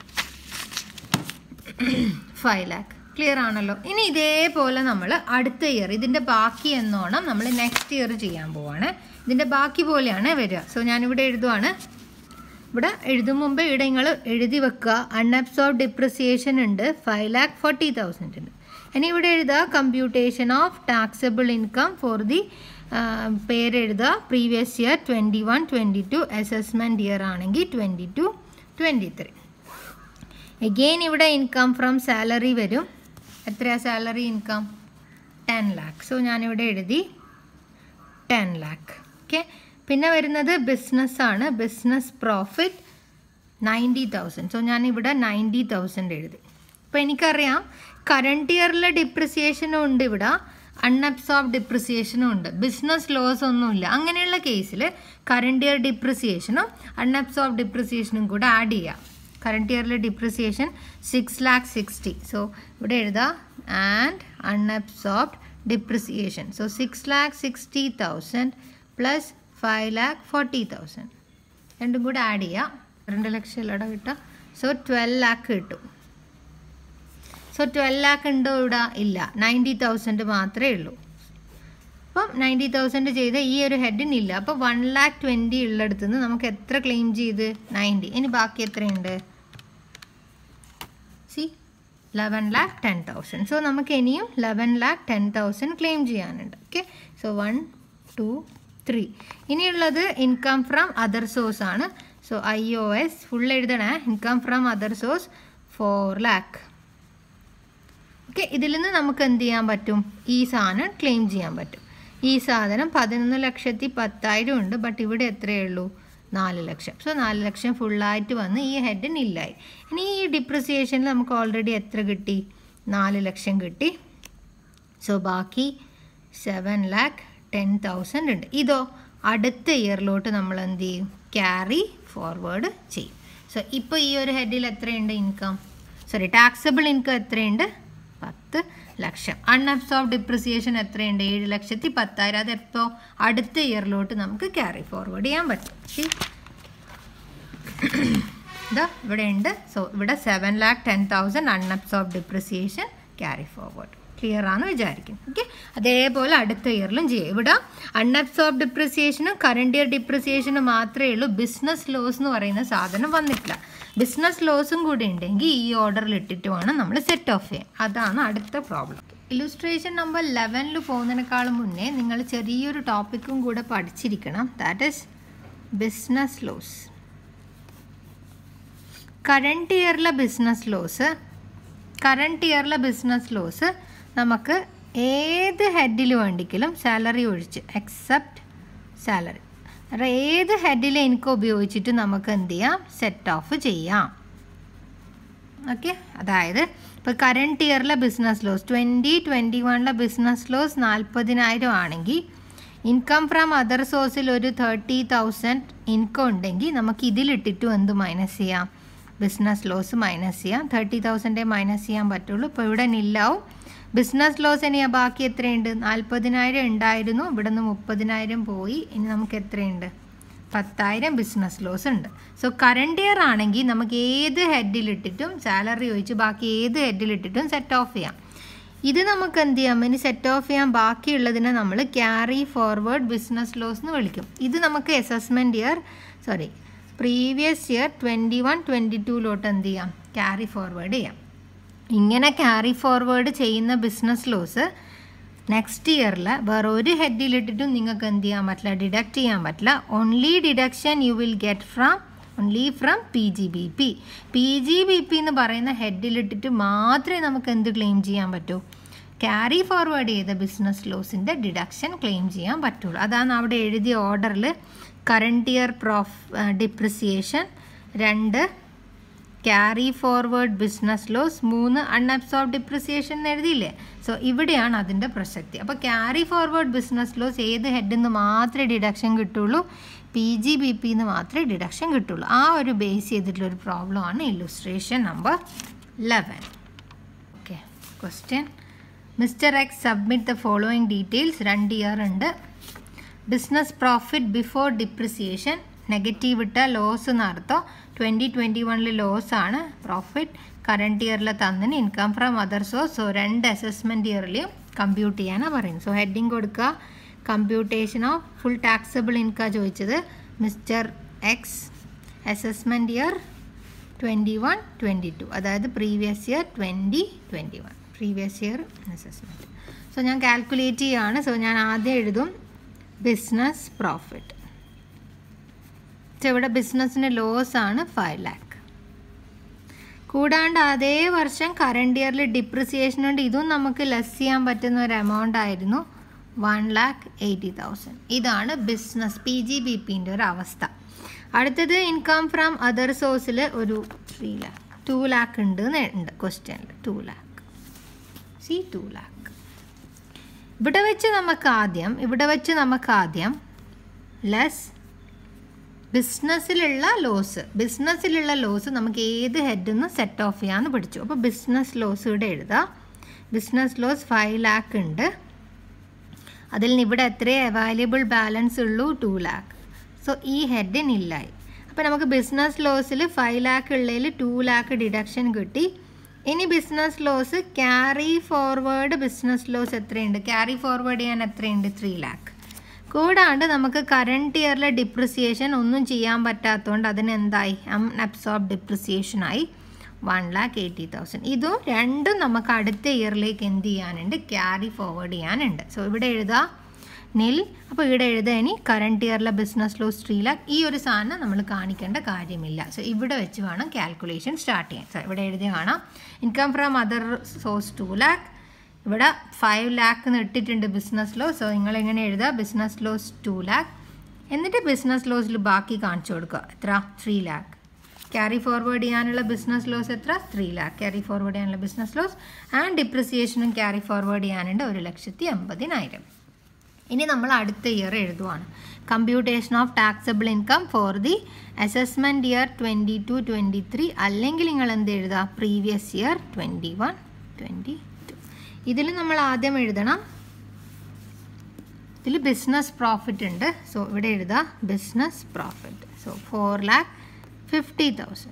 [SPEAKER 1] five lakh clear ആണല്ലോ ഇനി ഇതേപോലെ നമ്മൾ അടുത്ത ഇയർ ഇതിൻ്റെ ബാക്കി എന്നോണം നമ്മൾ നെക്സ്റ്റ് ഇയർ ചെയ്യാൻ പോവാണ് ഇതിൻ്റെ ബാക്കി പോലെയാണ് വരിക സോ ഞാനിവിടെ എഴുതുവാണ് ഇവിടെ എഴുതും മുമ്പ് ഇവിടെ നിങ്ങൾ എഴുതി വെക്കുക അൺഅബ്സോർബ് ഡിപ്രിസിയേഷൻ ഉണ്ട് ഫൈവ് ലാക്ക് ഫോർട്ടി തൗസൻഡ് ഉണ്ട് ഇനി ഇവിടെ എഴുതുക computation of taxable income for the പേരെഴുതുക previous year twenty one twenty two assessment year ആണെങ്കിൽ twenty two twenty three again ഇവിടെ ഇൻകം ഫ്രം സാലറി വരും എത്രയാ salary income ten lakh so ഞാനിവിടെ എഴുതി ടെൻ ലാക്ക് ഓക്കെ പിന്നെ വരുന്നത് ബിസിനസ്സാണ് business profit ninety thousand so ഞാനിവിടെ നയൻറ്റി തൗസൻഡ് എഴുതി അപ്പോൾ എനിക്കറിയാം കറണ്ട് ഇയറിലെ ഡിപ്രിസിയേഷനും ഉണ്ട് ഇവിടെ അൺഅബ്സോർബ് ഡിപ്രിസിയേഷനും ഉണ്ട് ബിസിനസ് ലോസ് ഒന്നുമില്ല അങ്ങനെയുള്ള കേസിൽ കറണ്ട് ഇയർ ഡിപ്രിസിയേഷനും അൺഅബ്സോർബ് ഡിപ്രിസിയേഷനും കൂടെ ആഡ് ചെയ്യാം കറണ്ട് ഇയറിലെ depreciation six lakh sixty so ഇവിടെ എഴുതാം and unabsorbed depreciation so six lakh sixty thousand plus five lakh forty thousand രണ്ടും കൂടെ ആഡ് ചെയ്യാം രണ്ട് ലക്ഷം ഇല്ലട കിട്ടുക സോ ട്വൽവ് ലാക്ക് കിട്ടും സോ ട്വൽവ് ലാക്ക് ഉണ്ടോ ഇവിടെ ഇല്ല നയൻറ്റി തൗസൻഡ് മാത്രമേ ഉള്ളൂ അപ്പം നയൻറ്റി തൗസൻഡ് ചെയ്ത് ഈ ഒരു ഹെഡിനില്ല അപ്പോൾ വൺ ലാക്ക് ട്വൻറ്റി ഉള്ളിടത്ത് നിന്ന് നമുക്ക് എത്ര ക്ലെയിം ചെയ്ത് നയൻറ്റി ഇനി ബാക്കി എത്രയുണ്ട് see eleven lakh ten thousand so നമുക്ക് ഇനിയും eleven lakh ten thousand claim ചെയ്യാനുണ്ട് okay so one two three ഇനിയുള്ളത് ഇൻകം ഫ്രം അതർ സോഴ്സ് ആണ് so I O S full എഴുതണേ income from other source four lakh okay ഇതിൽ നിന്ന് നമുക്ക് എന്ത് ചെയ്യാൻ പറ്റും ഈ സാധനം ക്ലെയിം ചെയ്യാൻ പറ്റും ഈ സാധനം പതിനൊന്ന് ലക്ഷത്തി പത്തായിരം ഉണ്ട് ബട്ട് ഇവിടെ എത്രയേ ഉള്ളൂ നാല് ലക്ഷം സോ നാല് ലക്ഷം ഫുള്ളായിട്ട് വന്ന് ഈ ഹെഡിന് ഇല്ലായി ഇനി ഈ ഡിപ്രിസിയേഷനിൽ നമുക്ക് ഓൾറെഡി എത്ര കിട്ടി നാല് ലക്ഷം കിട്ടി സോ ബാക്കി സെവൻ ലാക്ക് ടെൻ തൗസൻഡ് ഉണ്ട് ഇതോ അടുത്ത ഇയറിലോട്ട് നമ്മൾ എന്ത് ചെയ്യും ക്യാരി ഫോർവേഡ് ചെയ്യും സോ ഇപ്പോൾ ഈ ഒരു ഹെഡിൽ എത്രയുണ്ട് ഇൻകം സോറി ടാക്സബിൾ ഇൻകം എത്രയുണ്ട് പത്ത് ലക്ഷം അൺഅബ്സോർബ് ഡിപ്രിസിയേഷൻ എത്രയുണ്ട് ഏഴ് ലക്ഷത്തി പത്തായിരം അതെപ്പോൾ അടുത്ത ഇയറിലോട്ട് നമുക്ക് ക്യാരി ഫോർവേഡ് ചെയ്യാൻ പറ്റും See? ഇതാ ഇവിടെ ഉണ്ട് സോ ഇവിടെ seven lakh ten thousand unabsorb depreciation carry forward clear ആണ് വിചാരിക്കും ഓക്കെ അതേപോലെ അടുത്ത ഇയറിലും ചെയ്യും ഇവിടെ അൺഅബ്സോർബ് ഡിപ്രിസിയേഷനും കറണ്ട് ഇയർ ഡിപ്രിസിയേഷനും മാത്രമേ ഉള്ളൂ ബിസിനസ് ലോസ് എന്ന് പറയുന്ന സാധനം വന്നിട്ടില്ല ബിസിനസ് ലോസും കൂടി ഉണ്ടെങ്കിൽ ഈ ഓർഡറിൽ ഇട്ടിട്ട് വേണം നമ്മൾ സെറ്റ് ഓഫ് ചെയ്യാൻ അതാണ് അടുത്ത പ്രോബ്ലം ഇലുസ്ട്രേഷൻ നമ്പർ ലെവനിൽ പോകുന്നതിനേക്കാളും മുന്നേ നിങ്ങൾ ചെറിയൊരു ടോപ്പിക്കും കൂടെ പഠിച്ചിരിക്കണം that is business loss current ഇയറിലെ ബിസിനസ് ലോസ് കറണ്ട് ഇയറിലെ ബിസിനസ് ലോസ് നമുക്ക് ഏത് ഹെഡിൽ വേണ്ടിക്കലും സാലറി ഒഴിച്ച് എക്സെപ്റ്റ് സാലറി കാരണം ഏത് ഹെഡിലെ ഇൻകം ഉപയോഗിച്ചിട്ട് നമുക്ക് എന്ത് ചെയ്യാം സെറ്റ് ഓഫ് ചെയ്യാം ഓക്കെ അതായത് ഇപ്പോൾ കറണ്ട് ഇയറിലെ ബിസിനസ് ലോസ് ട്വൻറ്റി ട്വൻറ്റി വണിലെ ബിസിനസ് ലോസ് നാൽപ്പതിനായിരം ആണെങ്കിൽ ഇൻകം ഫ്രം അതർ സോഴ്സിൽ ഒരു തേർട്ടി തൗസൻഡ് ഇൻകം ഉണ്ടെങ്കിൽ നമുക്ക് ഇതിലിട്ടിട്ടും എന്ത് മൈനസ് ചെയ്യാം ബിസിനസ് ലോസ് മൈനസ് ചെയ്യാം തേർട്ടി തൗസൻഡേ മൈനസ് ചെയ്യാൻ പറ്റുള്ളൂ ഇപ്പോൾ ഇവിടെ നില്ലാവും ബിസിനസ് ലോസ് ഇനി ബാക്കി എത്രയുണ്ട് നാൽപ്പതിനായിരം ഉണ്ടായിരുന്നു ഇവിടെ നിന്ന് മുപ്പതിനായിരം പോയി ഇനി നമുക്ക് എത്രയുണ്ട് പത്തായിരം ബിസിനസ് ലോസ് ഉണ്ട് സോ കറണ്ട് ഇയർ ആണെങ്കിൽ നമുക്ക് ഏത് ഹെഡിലിട്ടിട്ടും സാലറി ഒഴിച്ച് ബാക്കി ഏത് ഹെഡിലിട്ടിട്ടും സെറ്റ് ഓഫ് ചെയ്യാം ഇത് നമുക്ക് എന്ത് ചെയ്യാം ഇനി സെറ്റ് ഓഫ് ചെയ്യാൻ ബാക്കിയുള്ളതിനെ നമ്മൾ ക്യാരി ഫോർവേഡ് ബിസിനസ് ലോസ് എന്ന് വിളിക്കും ഇത് നമുക്ക് assessment year sorry previous year twenty one twenty ടൂലോട്ട് എന്ത് ചെയ്യാം ക്യാരി ഫോർവേഡ് ചെയ്യാം ഇങ്ങനെ ക്യാരി ഫോർവേഡ് ചെയ്യുന്ന ബിസിനസ് ലോസ് നെക്സ്റ്റ് ഇയറിൽ വേറെ ഒരു ഹെഡിലിട്ടിട്ടും നിങ്ങൾക്ക് എന്ത് ചെയ്യാൻ പറ്റില്ല ഡിഡക്റ്റ് ചെയ്യാൻ പറ്റില്ല only deduction you will get from only from P G B P P G B P എന്ന് പറയുന്ന ഹെഡിലിട്ടിട്ട് മാത്രമേ നമുക്ക് എന്ത് ക്ലെയിം ചെയ്യാൻ പറ്റൂ ക്യാരി ഫോർവേഡ് ചെയ്ത ബിസിനസ് ലോസിൻ്റെ ഡിഡക്ഷൻ ക്ലെയിം ചെയ്യാൻ പറ്റുള്ളൂ അതാണ് അവിടെ എഴുതിയ ഓർഡറിൽ കറണ്ട് ഇയർ പ്രോഫ് ഡിപ്രിസിയേഷൻ രണ്ട് ക്യാരി ഫോർവേഡ് ബിസിനസ് ലോസ് മൂന്ന് അൺഅബ്സോർബ് ഡിപ്രിസിയേഷൻ എന്ന് എഴുതിയില്ലേ സോ ഇവിടെയാണ് അതിൻ്റെ പ്രസക്തി അപ്പോൾ ക്യാരി ഫോർവേഡ് ബിസിനസ് ലോസ് ഏത് ഹെഡിൽ നിന്ന് മാത്രമേ ഡിഡക്ഷൻ കിട്ടുള്ളൂ പി ജി ബി പി എന്ന് മാത്രമേ ഡിഡക്ഷൻ കിട്ടുള്ളൂ ആ ഒരു ബേസ് ചെയ്തിട്ടുള്ള ഒരു പ്രോബ്ലമാണ് illustration number eleven okay question mister X submit the following details രണ്ട് ഇയർ ഉണ്ട് business profit before depreciation negative ഇട്ട ലോസ് എന്നർത്ഥം ട്വൻറ്റി ട്വൻറ്റി വണ്ണിൽ ലോസ് ആണ് പ്രോഫിറ്റ് കറണ്ട് ഇയറിൽ തന്നിന് income from other source so രണ്ട് അസസ്മെൻറ്റ് ഇയറിലെയും കമ്പ്യൂട്ട് ചെയ്യാനാണ് പറയുന്നത് സോ ഹെഡിങ് കൊടുക്കുക computation of full taxable income ചോദിച്ചത് mister X assessment year twenty one twenty two അതായത് previous year twenty twenty one previous year assessment so ഞാൻ calculate ചെയ്യുകയാണ് so ഞാൻ ആദ്യം എഴുതും ബിസിനസ് പ്രോഫിറ്റ് ഇവിടെ ബിസിനസ്സിന് ലോസ് ആണ് ഫൈവ് ലാക്ക് കൂടാണ്ട് അതേ വർഷം കറണ്ട് ഇയറിൽ ഡിപ്രിസിയേഷൻ കൊണ്ട് ഇതും നമുക്ക് ലെസ് ചെയ്യാൻ പറ്റുന്ന ഒരു എമൗണ്ട് ആയിരുന്നു വൺ ലാക്ക് എയ്റ്റി തൗസൻഡ് ഇതാണ് ബിസിനസ് പി ജി ബി പിൻ്റെ ഒരു അവസ്ഥ അടുത്തത് ഇൻകം ഫ്രം അതർ സോഴ്സിൽ ഒരു ത്രീ ലാക്ക് ടു ലാക്ക് ഉണ്ട് ഉണ്ട് ക്വസ്റ്റ്യനിൽ two lakh see two lakh ഇവിടെ വെച്ച് നമുക്ക് ആദ്യം ഇവിടെ വെച്ച് നമുക്ക് ആദ്യം ലെസ് ബിസിനസ്സിലുള്ള ലോസ് ബിസിനസ്സിലുള്ള ലോസ് നമുക്ക് ഏത് ഹെഡിൽ നിന്ന് സെറ്റ് ഓഫ് ചെയ്യാമെന്ന് പഠിച്ചു അപ്പോൾ ബിസിനസ് ലോസ് ഇവിടെ എഴുതാം ബിസിനസ് ലോസ് ഫൈവ് ലാക്ക് ഉണ്ട് അതിൽ നിന്ന് ഇവിടെ എത്രയേ അവൈലബിൾ ബാലൻസ് ഉള്ളൂ ടു ലാക്ക് സോ ഈ ഹെഡിനില്ലായി അപ്പോൾ നമുക്ക് ബിസിനസ് ലോസിൽ ഫൈവ് ലാക്ക് ഉള്ളതിൽ ടു ലാക്ക് ഡിഡക്ഷൻ കിട്ടി ഇനി business loss carry forward business loss എത്രയുണ്ട് ക്യാരി ഫോർവേഡ് ചെയ്യാൻ എത്രയുണ്ട് ത്രീ ലാക്ക് കൂടാണ്ട് നമുക്ക് കറണ്ട് ഇയറിലെ ഡിപ്രിസിയേഷൻ ഒന്നും ചെയ്യാൻ പറ്റാത്തതുകൊണ്ട് അതിന് എന്തായി അബ്സോർബ് ഡിപ്രിസിയേഷനായി വൺ ലാക്ക് എയ്റ്റി തൗസൻഡ് ഇതും രണ്ടും നമുക്ക് അടുത്ത ഇയറിലേക്ക് എന്ത് ചെയ്യാനുണ്ട് ക്യാരി ഫോർവേഡ് ചെയ്യാനുണ്ട് സോ ഇവിടെ എഴുതുക നിൽ അപ്പോൾ ഇവിടെ എഴുതുക ഇനി കറണ്ട് ഇയറിലെ ബിസിനസ് ലോസ് ത്രീ ലാക്ക് ഈ ഒരു സാധനം നമ്മൾ കാണിക്കേണ്ട കാര്യമില്ല സോ ഇവിടെ വെച്ച് വേണം കാൽക്കുലേഷൻ സ്റ്റാർട്ട് ചെയ്യാൻ സോ ഇവിടെ എഴുതി കാണാം income from other source two lakh ഇവിടെ ഫൈവ് ലാക്ക് എന്ന് ഇട്ടിട്ടുണ്ട് ബിസിനസ് ലോ സോ നിങ്ങൾ എങ്ങനെ എഴുതുക ബിസിനസ് ലോസ് ടു ലാക്ക് എന്നിട്ട് ബിസിനസ് ലോസിൽ ബാക്കി കാണിച്ചു കൊടുക്കുക എത്ര ത്രീ ലാക്ക് ക്യാരി ഫോർവേഡ് ചെയ്യാനുള്ള ബിസിനസ് ലോസ് എത്ര ത്രീ ലാക്ക് ക്യാരി ഫോർവേഡ് ചെയ്യാനുള്ള ബിസിനസ് ലോസ് ആൻഡ് ഡിപ്രിസിയേഷനും ക്യാരി ഫോർവേഡ് ചെയ്യാനുണ്ട് ഒരു ലക്ഷത്തി എൺപതിനായിരം ഇനി നമ്മൾ അടുത്ത ഇയർ എഴുതുവാണ് computation of taxable income for the assessment year twenty two twenty three അല്ലെങ്കിൽ നിങ്ങൾ എന്ത് എഴുതുക previous year twenty one twenty two ഇതിൽ നമ്മൾ ആദ്യം എഴുതണം ഇതിൽ ബിസിനസ് പ്രോഫിറ്റ് ഉണ്ട് സോ ഇവിടെ എഴുതുക business profit so four lakh fifty thousand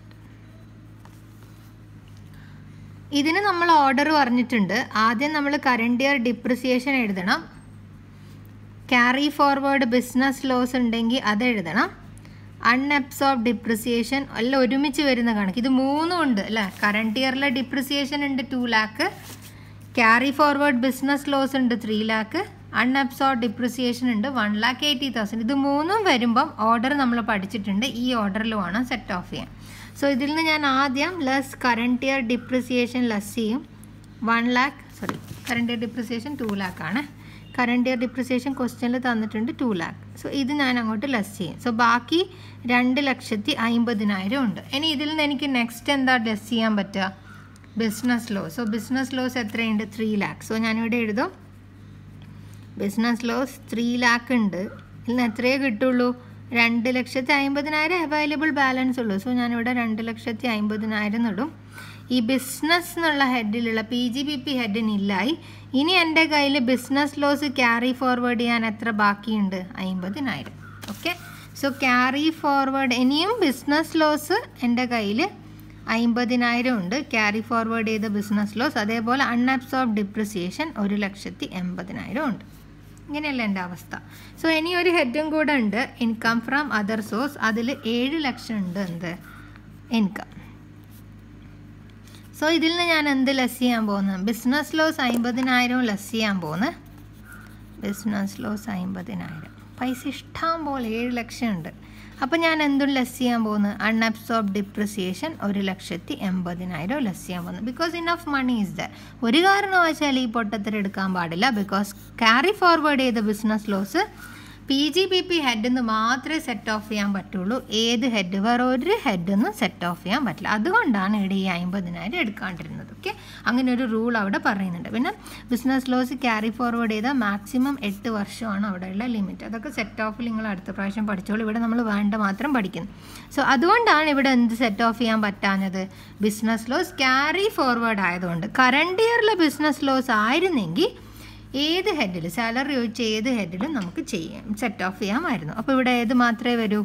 [SPEAKER 1] ഇതിന് നമ്മൾ ഓർഡർ പറഞ്ഞിട്ടുണ്ട് ആദ്യം നമ്മൾ കറണ്ട് ഇയർ ഡിപ്രിസിയേഷൻ എഴുതണം ക്യാരി ഫോർവേഡ് ബിസിനസ് ലോസ് ഉണ്ടെങ്കിൽ അത് എഴുതണം അൺഅബ്സോർബ് ഡിപ്രിസിയേഷൻ എല്ലാം ഒരുമിച്ച് വരുന്ന കണക്ക് ഇത് മൂന്നും ഉണ്ട് അല്ലേ കറണ്ട് ഇയറിലെ ഡിപ്രിസിയേഷൻ ഉണ്ട് two lakh carry forward business loss ഉണ്ട് ത്രീ ലാക്ക് അൺഅബ്സോർബ് ഡിപ്രിസിയേഷൻ ഉണ്ട് വൺ ലാക്ക് എയ്റ്റി തൗസൻഡ് ഇത് മൂന്നും വരുമ്പം ഓർഡർ നമ്മൾ പഠിച്ചിട്ടുണ്ട് ഈ ഓർഡറിൽ വേണം സെറ്റ് ഓഫ് ചെയ്യാൻ സോ ഇതിൽ നിന്ന് ഞാൻ ആദ്യം less current year depreciation less ചെയ്യും one lakh sorry current year depreciation two lakh ആണ് കറണ്ട് ഇയർ ഡിപ്രിസിയേഷൻ ക്വസ്റ്റ്യനിൽ തന്നിട്ടുണ്ട് ടു ലാക്ക് സോ ഇത് ഞാൻ അങ്ങോട്ട് ലെസ് ചെയ്യും സോ ബാക്കി രണ്ട് ലക്ഷത്തി അമ്പതിനായിരം ഉണ്ട് ഇനി ഇതിൽ നിന്ന് എനിക്ക് നെക്സ്റ്റ് എന്താ ലെസ് ചെയ്യാൻ പറ്റുക business loss so business loss എത്രയുണ്ട് ത്രീ ലാക്ക് സോ ഞാനിവിടെ എഴുതും ബിസിനസ് ലോസ് ത്രീ ലാക്ക് ഉണ്ട് ഇതിൽ നിന്ന് എത്രയേ കിട്ടുള്ളൂ രണ്ട് ലക്ഷത്തി അമ്പതിനായിരം അവൈലബിൾ ബാലൻസ് ഉള്ളൂ സോ ഞാനിവിടെ രണ്ട് ലക്ഷത്തി അമ്പതിനായിരം ഇടും ഈ ബിസിനസ് എന്നുള്ള ഹെഡിലുള്ള പി ജി ബി പി ഹെഡിനില്ലായി ഇനി എൻ്റെ കയ്യിൽ ബിസിനസ് ലോസ് ക്യാരി ഫോർവേഡ് ചെയ്യാൻ എത്ര ബാക്കിയുണ്ട് അമ്പതിനായിരം ഓക്കെ സോ ക്യാരി ഫോർവേഡ് ഇനിയും ബിസിനസ് ലോസ് എൻ്റെ കയ്യിൽ അമ്പതിനായിരം ഉണ്ട് ക്യാരി ഫോർവേഡ് ചെയ്ത ബിസിനസ് ലോസ് അതേപോലെ അൺഅബ്സോർബ് ഡിപ്രിസിയേഷൻ ഒരു ലക്ഷത്തി എൺപതിനായിരം ഉണ്ട് ഇങ്ങനെയല്ല എൻ്റെ അവസ്ഥ സോ ഇനി ഒരു ഹെഡും കൂടെ ഉണ്ട് ഇൻകം ഫ്രം അതർ സോഴ്സ് അതിൽ ഏഴ് ലക്ഷം ഉണ്ട് എന്ത് ഇൻകം സോ ഇതിൽ നിന്ന് ഞാൻ എന്ത് ലെസ് ചെയ്യാൻ പോകുന്നത് ബിസിനസ് ലോസ് അമ്പതിനായിരവും ലെസ് ചെയ്യാൻ പോകുന്നത് ബിസിനസ് ലോസ് അമ്പതിനായിരം പൈസ ഇഷ്ടം പോലെ ഏഴ് ലക്ഷം ഉണ്ട് അപ്പോൾ ഞാൻ എന്തും ലെസ് ചെയ്യാൻ പോകുന്നത് അൺഅബ്സോർബ് ഡിപ്രിസിയേഷൻ ഒരു ലക്ഷത്തി എൺപതിനായിരം ലെസ് ചെയ്യാൻ പോകുന്നത് because enough money is the ഒരു കാരണവശാൽ ഈ പൊട്ടത്തിൽ എടുക്കാൻ പാടില്ല ബിക്കോസ് ക്യാരി ഫോർവേഡ് ചെയ്ത business loss P G B P ഹെഡിൽ നിന്ന് മാത്രമേ സെറ്റ് ഓഫ് ചെയ്യാൻ പറ്റുള്ളൂ ഏത് ഹെഡ് വേറെ ഒരു ഹെഡിൽ നിന്ന് സെറ്റ് ഓഫ് ചെയ്യാൻ പറ്റില്ല അതുകൊണ്ടാണ് ഇവിടെ ഈ അമ്പതിനായിരം എടുക്കാണ്ടിരുന്നത് ഓക്കെ അങ്ങനെ ഒരു റൂൾ അവിടെ പറയുന്നുണ്ട് പിന്നെ ബിസിനസ് ലോസ് ക്യാരി ഫോർവേഡ് ചെയ്താൽ മാക്സിമം എട്ട് വർഷമാണ് അവിടെയുള്ള ലിമിറ്റ് അതൊക്കെ സെറ്റ് ഓഫിൽ നിങ്ങൾ അടുത്ത പ്രാവശ്യം പഠിച്ചോളൂ ഇവിടെ നമ്മൾ വേണ്ട മാത്രം പഠിക്കുന്നു സോ അതുകൊണ്ടാണ് ഇവിടെ എന്ത് സെറ്റ് ഓഫ് ചെയ്യാൻ പറ്റാഞ്ഞത് ബിസിനസ് ലോസ് ക്യാരി ഫോർവേഡ് ആയതുകൊണ്ട് കറണ്ട് ഇയറിലെ ബിസിനസ് ലോസ് ആയിരുന്നെങ്കിൽ ഏത് ഹെഡിൽ സാലറി ഒഴിച്ച് ഏത് ഹെഡിലും നമുക്ക് ചെയ്യാം സെറ്റ് ഓഫ് ചെയ്യാമായിരുന്നു അപ്പോൾ ഇവിടെ ഏത് മാത്രമേ വരൂ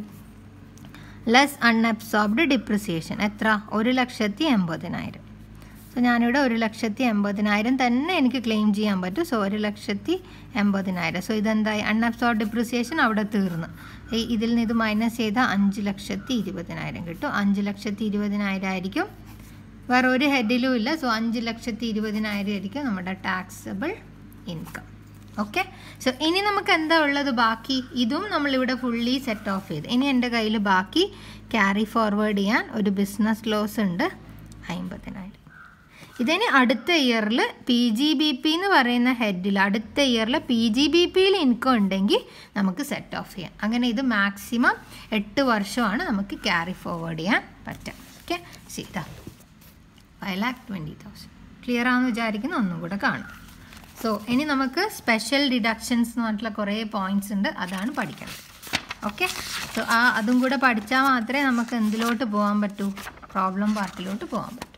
[SPEAKER 1] ലെസ് അൺഅബ്സോർബ്ഡ് ഡിപ്രിസിയേഷൻ എത്ര ഒരു ലക്ഷത്തി എൺപതിനായിരം സോ ഞാനിവിടെ ഒരു ലക്ഷത്തി എൺപതിനായിരം തന്നെ എനിക്ക് ക്ലെയിം ചെയ്യാൻ പറ്റും സോ ഒരു ലക്ഷത്തി എൺപതിനായിരം സോ ഇതെന്തായി അൺഅബ്സോർബ് ഡിപ്രിസിയേഷൻ അവിടെ തീർന്നു ഈ ഇതിൽ നിന്ന് ഇത് മൈനസ് ചെയ്താൽ അഞ്ച് ലക്ഷത്തി ഇരുപതിനായിരം കിട്ടും അഞ്ച് ലക്ഷത്തി ഇരുപതിനായിരം ആയിരിക്കും വേറെ ഒരു ഹെഡിലും ഇല്ല സോ അഞ്ച് ലക്ഷത്തി ഇരുപതിനായിരം ആയിരിക്കും നമ്മുടെ ടാക്സബിൾ ഇൻകം ഓക്കെ സോ ഇനി നമുക്ക് എന്താ ഉള്ളത് ബാക്കി ഇതും നമ്മളിവിടെ ഫുള്ളി സെറ്റ് ഓഫ് ചെയ്ത് ഇനി എൻ്റെ കയ്യിൽ ബാക്കി ക്യാരി ഫോർവേഡ് ചെയ്യാൻ ഒരു ബിസിനസ് ലോസ് ഉണ്ട് അമ്പതിനായിരം ഇതിന് അടുത്ത ഇയറിൽ പി ജി ബി പി എന്ന് പറയുന്ന ഹെഡിൽ അടുത്ത ഇയറിൽ പി ജി ബി പിയിൽ ഇൻകം ഉണ്ടെങ്കിൽ നമുക്ക് സെറ്റ് ഓഫ് ചെയ്യാം അങ്ങനെ ഇത് മാക്സിമം എട്ട് വർഷമാണ് നമുക്ക് ക്യാരി ഫോർവേഡ് ചെയ്യാൻ പറ്റുക ഓക്കെ സീതാ five lakh twenty thousand clear ആണെന്ന് വിചാരിക്കുന്ന ഒന്നും കൂടെ കാണും സോ ഇനി നമുക്ക് സ്പെഷ്യൽ ഡിഡക്ഷൻസ് എന്ന് പറഞ്ഞിട്ടുള്ള കുറേ പോയിന്റ്സ് ഉണ്ട് അതാണ് പഠിക്കേണ്ടത് ഓക്കെ സോ ആ അതും കൂടെ പഠിച്ചാൽ മാത്രമേ നമുക്ക് എന്തിലോട്ട് പോകാൻ പറ്റൂ പ്രോബ്ലം പാർട്ടിലോട്ട് പോകാൻ പറ്റൂ